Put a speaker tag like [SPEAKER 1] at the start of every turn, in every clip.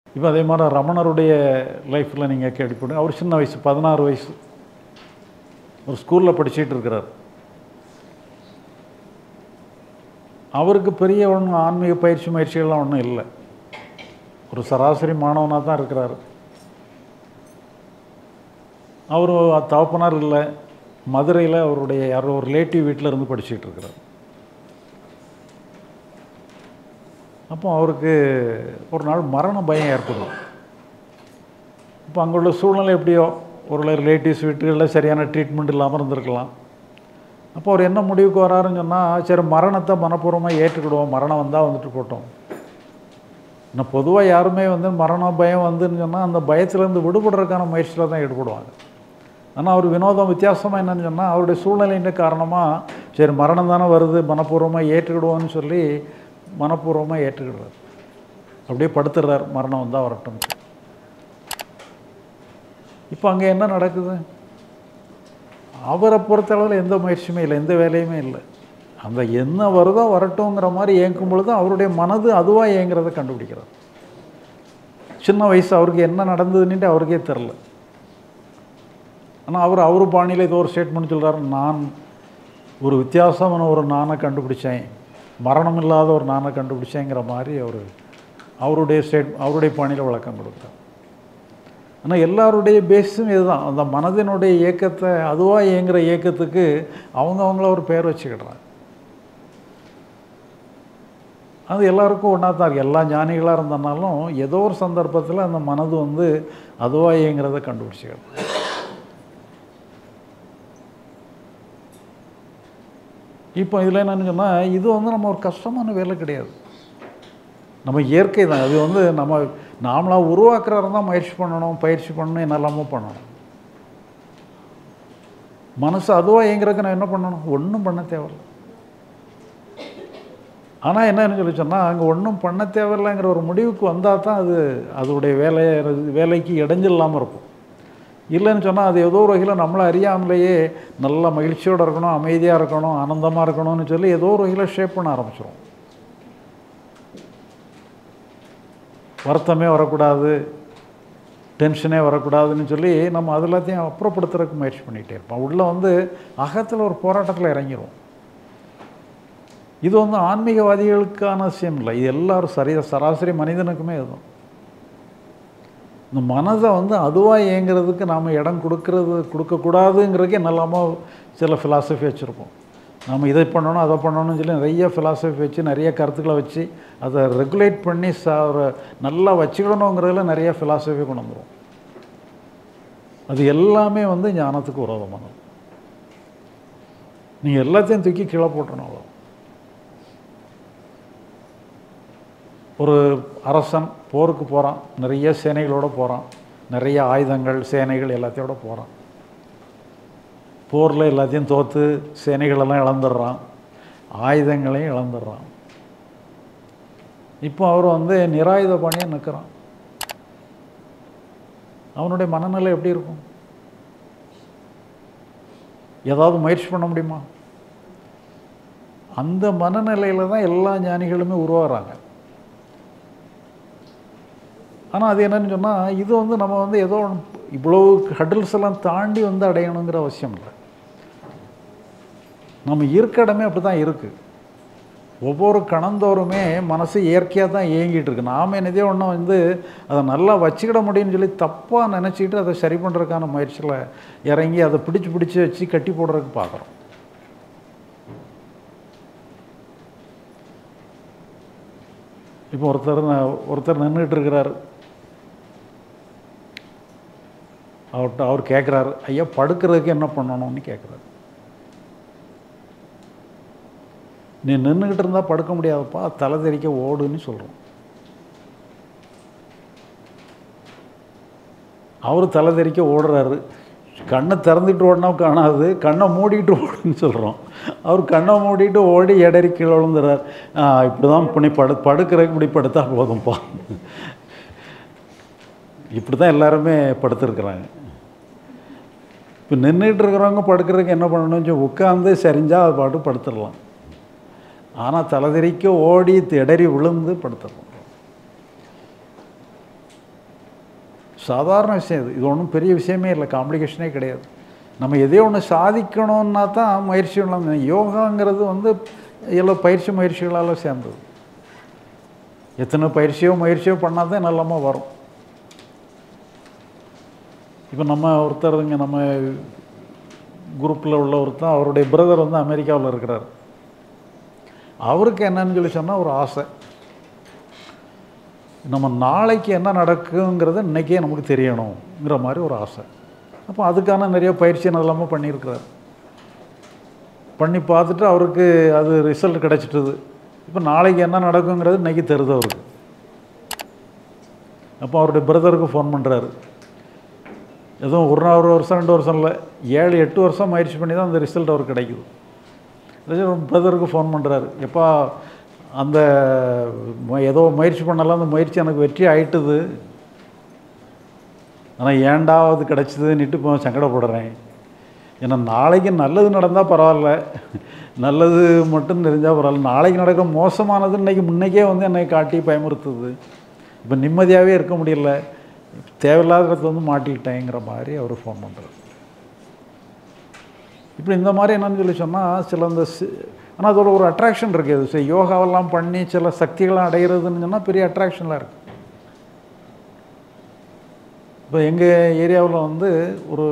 [SPEAKER 1] இப்போ அதே மாதிரி ரமணருடைய லைஃப்பில் நீங்கள் கேள்விப்படுங்க அவர் சின்ன வயசு பதினாறு வயசு ஒரு ஸ்கூலில் படிச்சிட்டு இருக்கிறார் அவருக்கு பெரிய ஒன்றும் ஆன்மீக பயிற்சி முயற்சிகள்லாம் ஒன்றும் இல்லை ஒரு சராசரி மாணவனாக தான் இருக்கிறார் அவர் தகப்பனார் இல்லை மதுரையில் அவருடைய யாரோ ஒரு ரிலேட்டிவ் வீட்டில் இருந்து படிச்சுட்டு இருக்கிறார் அப்போ அவருக்கு ஒரு நாள் மரண பயம் ஏற்படும் இப்போ அங்குள்ள சூழ்நிலை எப்படியோ ஒரு ரிலேட்டிவ்ஸ் வீட்டுகளில் சரியான ட்ரீட்மெண்ட் இல்லாமல் இருந்திருக்கலாம் அப்போ அவர் என்ன முடிவுக்கு வராருன்னு சொன்னால் சரி மரணத்தை மனப்பூர்வமாக ஏற்றுக்கிடுவோம் மரணம் வந்தால் வந்துட்டு போட்டோம் இன்னும் பொதுவாக யாருமே வந்து மரண பயம் வந்துன்னு சொன்னால் அந்த பயத்திலேருந்து விடுபடுறதுக்கான முயற்சியில் தான் ஈடுபடுவாங்க ஆனால் அவர் வினோதம் வித்தியாசமாக என்னன்னு சொன்னால் அவருடைய சூழ்நிலையின் காரணமாக சரி மரணம் தானே வருது மனப்பூர்வமாக ஏற்றுக்கிடுவோன்னு சொல்லி மனப்பூர்வமாக ஏற்றுக்கிடுறார் அப்படியே படுத்துடுறார் மரணம் வந்தால் வரட்டும் இப்போ அங்கே என்ன நடக்குது அவரை பொறுத்தளவில் எந்த முயற்சியுமே இல்லை எந்த வேலையுமே இல்லை அந்த என்ன வருதோ வரட்டுங்கிற மாதிரி ஏங்கும் பொழுது அவருடைய மனது அதுவாக ஏங்குறதை கண்டுபிடிக்கிறார் சின்ன வயசு அவருக்கு என்ன நடந்ததுன்னுட்டு அவருக்கே தெரில ஆனால் அவர் அவர் பாணியில் ஏதோ ஒரு ஸ்டேட்மெண்ட் சொல்கிறார் நான் ஒரு வித்தியாசமான ஒரு நானை கண்டுபிடிச்சேன் மரணம் இல்லாத ஒரு நானை கண்டுபிடிச்சேங்கிற மாதிரி அவர் அவருடைய ஸ்டேட் அவருடைய பாணியில் விளக்கம் கொடுத்தார் ஆனால் எல்லாருடைய பேஸும் இதுதான் அந்த மனதினுடைய இயக்கத்தை அதுவாக இயங்குகிற இயக்கத்துக்கு அவங்கவுங்கள ஒரு பேர் வச்சுக்கிடுறாங்க அது எல்லாருக்கும் ஒன்றா தான் இருக்குது எல்லா ஞானிகளாக இருந்தனாலும் ஏதோ ஒரு சந்தர்ப்பத்தில் அந்த மனது வந்து அதுவாக இயங்குறத கண்டுபிடிச்சிக்கிறது இப்போ இதில் என்னன்னு சொன்னால் இது வந்து நம்ம ஒரு கஷ்டமான வேலை கிடையாது நம்ம இயற்கை தான் அது வந்து நம்ம நாமளாக உருவாக்குறாரு தான் முயற்சி பண்ணணும் பயிற்சி பண்ணணும் என்னெல்லாமோ பண்ணணும் மனசு அதுவாக இயங்குறதுக்கு நான் என்ன பண்ணணும் ஒன்றும் பண்ண தேவையில்லை ஆனால் என்னன்னு சொல்லி சொன்னால் அங்கே ஒன்றும் பண்ண தேவையில்லைங்கிற ஒரு முடிவுக்கு வந்தால் தான் அது அதோடைய வேலையை வேலைக்கு இடைஞ்சல் இல்லாமல் இருக்கும் இல்லைன்னு சொன்னால் அது ஏதோ ஒரு வகையில் நம்மளை அறியாமலேயே நல்ல மகிழ்ச்சியோடு இருக்கணும் அமைதியாக இருக்கணும் ஆனந்தமாக இருக்கணும்னு சொல்லி ஏதோ ஒரு வகையில் ஷேப் பண்ண ஆரம்பிச்சிடும் வருத்தமே வரக்கூடாது டென்ஷனே வரக்கூடாதுன்னு சொல்லி நம்ம அது எல்லாத்தையும் அப்புறப்படுத்துறதுக்கு முயற்சி பண்ணிகிட்டே இருப்போம் உள்ளே வந்து அகத்தில் ஒரு போராட்டத்தில் இறங்கிரும் இது வந்து ஆன்மீகவாதிகளுக்கான விஷயம் இல்லை இது எல்லாரும் சரி சராசரி மனிதனுக்குமே இதுதான் இந்த மனதை வந்து அதுவாக இயங்குறதுக்கு நாம் இடம் கொடுக்கறது கொடுக்கக்கூடாதுங்கிறதுக்கு என்னெல்லாமோ சில ஃபிலாசபி வச்சுருப்போம் நம்ம இதை பண்ணணும் அதை பண்ணணும்னு சொல்லி நிறைய ஃபிலாசபி வச்சு நிறைய கருத்துக்களை வச்சு அதை ரெகுலேட் பண்ணி ச ஒரு நல்லா வச்சுக்கணுங்கிறதுல நிறைய ஃபிலாசபி கொண்டு வந்துடும் அது எல்லாமே வந்து ஞானத்துக்கு விரோதமானது நீங்கள் எல்லாத்தையும் தூக்கி கீழே போட்டணும் அவ்வளோ ஒரு அரசன் போருக்கு போகிறான் நிறைய சேனைகளோடு போகிறான் நிறைய ஆயுதங்கள் சேனைகள் எல்லாத்தையோட போகிறான் போரில் எல்லாத்தையும் தோற்று சேனைகளெல்லாம் இழந்துடுறான் ஆயுதங்களையும் இழந்துடுறான் இப்போ அவர் வந்து நிராயுத பாணியாக நிற்கிறான் அவனுடைய மனநிலை எப்படி இருக்கும் ஏதாவது முயற்சி பண்ண முடியுமா அந்த மனநிலையில் தான் எல்லா ஞானிகளுமே உருவாகிறாங்க ஆனால் அது என்னன்னு சொன்னால் இது வந்து நம்ம வந்து ஏதோ இவ்வளோ ஹட்டில்ஸ் எல்லாம் தாண்டி வந்து அடையணுங்கிற அவசியம் இல்லை நம்ம இருக்க இடமே அப்படி தான் இருக்குது ஒவ்வொரு கணந்தோறுமே மனசு இயற்கையாக தான் இயங்கிட்டு இருக்கு நாம் என்னதே ஒன்றும் வந்து அதை நல்லா வச்சுக்கிட முடியும்னு சொல்லி தப்பாக நினச்சிக்கிட்டு அதை சரி பண்ணுறதுக்கான முயற்சியில் இறங்கி அதை பிடிச்சி பிடிச்சி வச்சு கட்டி போடுறதுக்கு பார்க்குறோம் இப்போ ஒருத்தர் ஒருத்தர் நின்றுட்டு இருக்கிறார் அவர்கிட்ட அவர் கேட்குறாரு ஐயா படுக்கிறதுக்கு என்ன பண்ணணும்னு கேட்குறாரு நீ நின்றுக்கிட்டு இருந்தால் படுக்க முடியாதப்பா தலை தெறிக்க ஓடுன்னு சொல்கிறோம் அவர் தலை தெறிக்க ஓடுறாரு கண்ணை திறந்துட்டு ஓடினா காணாது கண்ணை மூடிட்டு ஓடுன்னு சொல்கிறோம் அவர் கண்ணை மூடிட்டு ஓடி இடறி கீழே விழுந்துறார் இப்படி தான் பண்ணி படு படுக்கிறதுக்கு இப்படி படுத்தா போதும்ப்பா இப்படி தான் எல்லாருமே படுத்துருக்குறாங்க இப்போ நின்றுட்டு இருக்கிறவங்க படுக்கிறதுக்கு என்ன பண்ணணும் கொஞ்சம் உட்காந்து சரிஞ்சால் அது பாட்டு படுத்துடலாம் ஆனால் தலைதெறிக்க ஓடி இடறி விழுந்து படுத்துடலாம் சாதாரண விஷயம் இது இது ஒன்றும் பெரிய விஷயமே இல்லை காம்ப்ளிகேஷனே கிடையாது நம்ம எதையோ ஒன்று சாதிக்கணும்னா தான் முயற்சி பண்ணலாம் யோகாங்கிறது வந்து எல்லா பயிற்சி முயற்சிகளால் சேர்ந்தது எத்தனை பயிற்சியோ முயற்சியோ பண்ணால் தான் நல்லமா வரும் இப்போ நம்ம ஒருத்தர் இங்கே நம்ம குரூப்பில் உள்ள ஒருத்தர் அவருடைய பிரதர் வந்து அமெரிக்காவில் இருக்கிறார் அவருக்கு என்னன்னு சொல்லி சொன்னால் ஒரு ஆசை நம்ம நாளைக்கு என்ன நடக்குங்கிறத இன்றைக்கே நமக்கு தெரியணுங்கிற மாதிரி ஒரு ஆசை அப்போ அதுக்கான நிறைய பயிற்சி எல்லாமே பண்ணியிருக்கிறார் பண்ணி பார்த்துட்டு அவருக்கு அது ரிசல்ட் கிடச்சிட்டுது இப்போ நாளைக்கு என்ன நடக்குங்கிறது இன்றைக்கி தெரியுது அவருக்கு அப்போ அவருடைய பிரதருக்கு ஃபோன் பண்ணுறாரு எதுவும் ஒரு நாள் ஒரு வருஷம் ரெண்டு வருஷம் இல்லை ஏழு எட்டு வருஷம் முயற்சி பண்ணி தான் அந்த ரிசல்ட் அவருக்கு கிடைக்குது பிரதருக்கு ஃபோன் பண்ணுறாரு எப்பா அந்த மு- ஏதோ முயற்சி பண்ணலாம் அந்த முயற்சி எனக்கு வெற்றி ஆயிட்டுது ஆனால் ஏண்டாவது கிடச்சிதுன்னுட்டு இப்போ சங்கடப்படுறேன் ஏன்னா நாளைக்கு நல்லது நடந்தால் பரவாயில்ல நல்லது மட்டும் தெரிஞ்சால் பரவாயில்ல நாளைக்கு நடக்க மோசமானது இன்னைக்கு முன்னைக்கே வந்து என்னை காட்டி பயமுறுத்துது இப்போ நிம்மதியாகவே இருக்க முடியல தேவையில்லாத இடத்துல வந்து மாட்டிக்கிட்டேங்கிற மாதிரி அவர் ஃபோன் பண்ணுறாரு இப்படி இந்த மாதிரி என்னன்னு சொல்லி சொன்னால் சில இந்த ஆனால் அதோட ஒரு அட்ராக்ஷன் இருக்குது சரி யோகாவெல்லாம் பண்ணி சில சக்திகள்லாம் அடைகிறதுன்னு சொன்னால் பெரிய அட்ராக்ஷன்லாம் இருக்குது இப்போ எங்கள் ஏரியாவில் வந்து ஒரு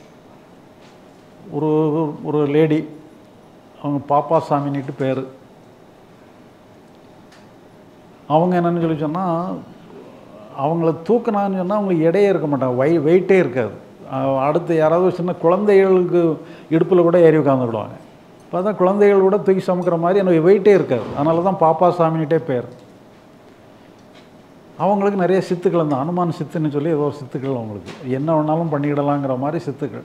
[SPEAKER 1] ஒரு ஒரு லேடி அவங்க பாப்பா சாமின்னுட்டு பேர் அவங்க என்னன்னு சொல்லி சொன்னால் அவங்கள தூக்கினான்னு சொன்னால் அவங்களுக்கு எடையே இருக்க மாட்டாங்க வை வெயிட்டே இருக்காது அஹ் அடுத்து யாராவது ஒரு சின்ன குழந்தைகளுக்கு இடுப்பில் கூட ஏறி உட்காந்துக்கிடுவாங்க பார்த்தா குழந்தைகள் கூட தூக்கி சுமக்கிற மாதிரி எனக்கு வெயிட்டே இருக்காது அதனால தான் பாப்பா சாமின்னுட்டே பேர் அவங்களுக்கு நிறைய சித்துக்கள் அந்த அனுமான் சித்துன்னு சொல்லி ஏதோ ஒரு சித்துக்கள் அவங்களுக்கு என்ன வேணாலும் பண்ணிக்கிடலாங்கிற மாதிரி சித்துக்கள்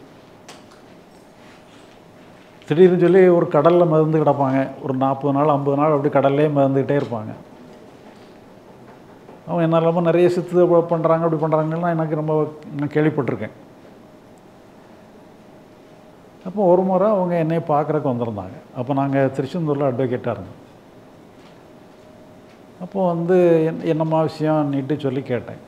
[SPEAKER 1] திடீர்னு சொல்லி ஒரு கடலில் மிதந்து கிடப்பாங்க ஒரு நாற்பது நாள் ஐம்பது நாள் அப்படி கடல்லே மிதந்துக்கிட்டே இருப்பாங்க அவங்க என்ன இல்லாமல் நிறைய சித்து பண்ணுறாங்க அப்படி பண்ணுறாங்கலாம் எனக்கு ரொம்ப நான் கேள்விப்பட்டிருக்கேன் அப்போ ஒரு முறை அவங்க என்னை பார்க்குறக்கு வந்திருந்தாங்க அப்போ நாங்கள் திருச்செந்தூரில் அட்வொகேட்டாக இருந்தோம் அப்போ வந்து என் என்னம்மா விஷயம் நீட்டு சொல்லி கேட்டேன்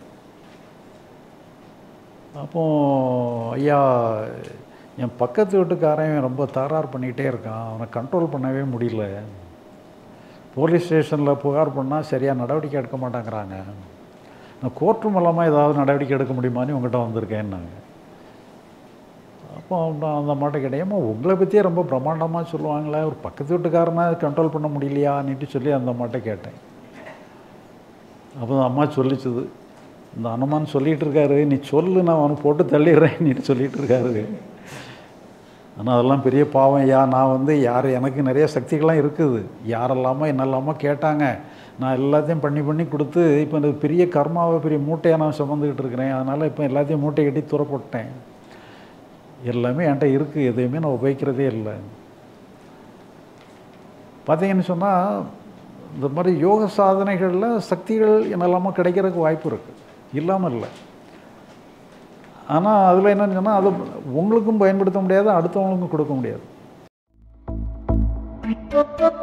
[SPEAKER 1] அப்போ ஐயா என் பக்கத்து வீட்டுக்காரன் ரொம்ப தகராறு பண்ணிக்கிட்டே இருக்கான் அவனை கண்ட்ரோல் பண்ணவே முடியல போலீஸ் ஸ்டேஷனில் புகார் பண்ணால் சரியாக நடவடிக்கை எடுக்க மாட்டேங்கிறாங்க நான் கோர்ட்டு மூலமாக ஏதாவது நடவடிக்கை எடுக்க முடியுமான்னு உங்கள்கிட்ட வந்திருக்கேன்னாங்க அப்போ நான் அந்த அம்மாட்ட கேட்டேன் உங்களை பற்றியே ரொம்ப பிரம்மாண்டமாக சொல்லுவாங்களே ஒரு பக்கத்து வீட்டுக்காரனை கண்ட்ரோல் பண்ண முடியலையான்னுட்டு சொல்லி அந்த அம்மாட்ட கேட்டேன் அப்போ அந்த அம்மா சொல்லிச்சுது இந்த அனுமான் சொல்லிகிட்டு இருக்காரு நீ சொல்லு நான் அவனை போட்டு தள்ளிடுறேன் நீட்டு சொல்லிகிட்டு இருக்காரு ஆனால் அதெல்லாம் பெரிய பாவம் ஐயா நான் வந்து யார் எனக்கு நிறைய சக்திகள்லாம் இருக்குது யாரெல்லாமோ என்னெல்லாமோ கேட்டாங்க நான் எல்லாத்தையும் பண்ணி பண்ணி கொடுத்து இப்போ இந்த பெரிய கர்மாவை பெரிய மூட்டையாக நான் சுமந்துக்கிட்டு இருக்கிறேன் அதனால் இப்போ எல்லாத்தையும் மூட்டை கட்டி துறப்பட்டேன் எல்லாமே என்கிட்ட இருக்குது எதையுமே நான் உபயோகிக்கிறதே இல்லை பார்த்தீங்கன்னு சொன்னால் இந்த மாதிரி யோக சாதனைகளில் சக்திகள் என்னெல்லாமோ கிடைக்கிறதுக்கு வாய்ப்பு இருக்குது இல்லாமல் இல்லை ஆனால் அதில் என்னன்னு சொன்னால் அது உங்களுக்கும் பயன்படுத்த முடியாது அடுத்தவங்களுக்கும் கொடுக்க முடியாது